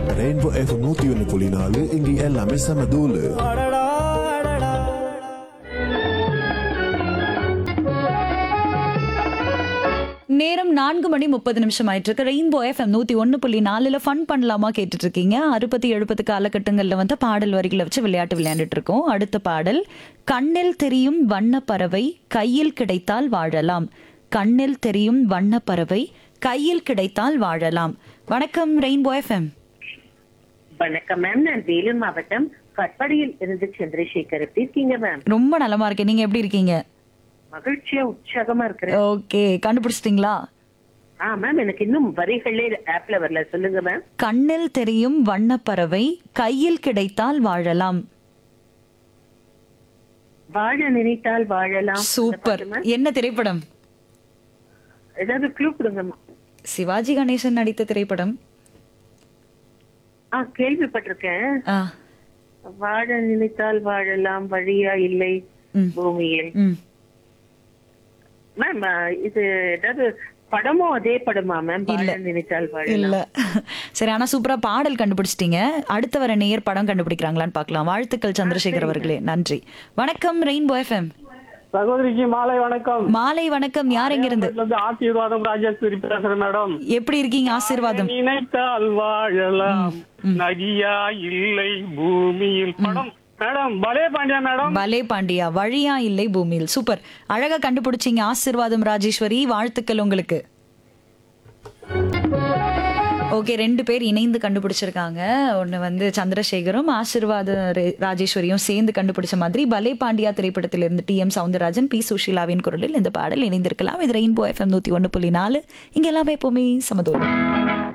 Rainbow FM நூத்தி ஒன்னு புள்ளி நாலு இங்க எல்லாமே செம தூளு நேரம் நான்கு மணி முப்பது நிமிஷம் ஆயிட்டு இருக்கு ரெயின்போ எஃப்எம் நூத்தி ஒன்னு புள்ளி நாலுல ஃபன் பண்ணலாமா கேட்டுட்டு இருக்கீங்க அறுபத்தி எழுபது காலகட்டங்கள்ல வந்து பாடல் வரிகளை வச்சு விளையாட்டு விளையாண்டுட்டு இருக்கோம் அடுத்த பாடல் கண்ணில் தெரியும் வண்ண பறவை கையில் கிடைத்தால் வாழலாம் கண்ணில் தெரியும் வண்ண பறவை கையில் கிடைத்தால் வாழலாம் வணக்கம் ரெயின்போ எஃப்எம் வணக்கம் மேம் நான் வேலூர் மாவட்டம் கட்பாடியில் இருந்து சந்திரசேகர் எப்படி இருக்கீங்க மேம் ரொம்ப நலமா இருக்கேன் நீங்க எப்படி இருக்கீங்க மகிழ்ச்சியா உற்சாகமா இருக்கிறேன் ஓகே கண்டுபிடிச்சிட்டீங்களா ஆ மேம் எனக்கு இன்னும் வரிகளே ஆப்ல வரல சொல்லுங்க மேம் கண்ணில் தெரியும் வண்ணப்பறவை கையில் கிடைத்தால் வாழலாம் வாழ நினைத்தால் வாழலாம் சூப்பர் அந்த பாட்டு, ma'am. என்ன திரைப்படம் ஏதாவது க்ளூ கொடுங்க ma'am. சிவாஜி கணேசன் நடித்த திரைப்படம் ஆ கேள்விப்பட்டிருக்கேன் ஆ, வாழ நினைத்தால் வாழலாம் வழியா இல்லை ம். பூமியில் ம். மேம் இது ஏதாவது படமும் அதே படமா மேம் வாழ இல்ல. நினைத்தால் வாழலாம் இல்ல சரி ஆனா சூப்பரா பாடல் கண்டுபிடிச்சிட்டீங்க அடுத்த வர நேயர் படம் கண்டுபிடிக்கிறாங்களான்னு பார்க்கலாம் வாழ்த்துக்கள் சந்திரசேகர் அவர்களே நன்றி வணக்கம் ரெயின்போ எஃப்எம் சகோதரிக்கு மாலை வணக்கம் மாலை வணக்கம் யார் எங்க இருந்து இதுல இருந்து ஆசீர்வாதம் ராஜேஸ்வரி பேசுறேன் மேடம் எப்படி இருக்கீங்க ஆசீர்வாதம் நினைத்தால் வாழலாம் நதியா இல்லை பூமியில் படம் மேடம் பலே பாண்டியா மேடம் பலே பாண்டியா வழியா இல்லை பூமியில் சூப்பர் அழகா கண்டுபிடிச்சீங்க ஆசீர்வாதம் ராஜேஸ்வரி வாழ்த்துக்கள் உங்களுக்கு ஓகே ரெண்டு பேர் இணைந்து கண்டுபிடிச்சிருக்காங்க ஒன்று வந்து சந்திரசேகரும் ஆசீர்வாத ரே- ராஜேஸ்வரியும் சேர்ந்து கண்டுபிடிச்ச மாதிரி பலே பாண்டியா திரைப்படத்திலிருந்து டி எம் சவுந்தரராஜன் பி சுஷீலாவின் குரலில் இந்த பாடல் இணைந்திருக்கலாம் இது ரெயின்போ எஃப்எம் நூற்றி ஒன்று புள்ளி நாலு இங்கே எல்லாமே எப்போவுமே சமதூரம்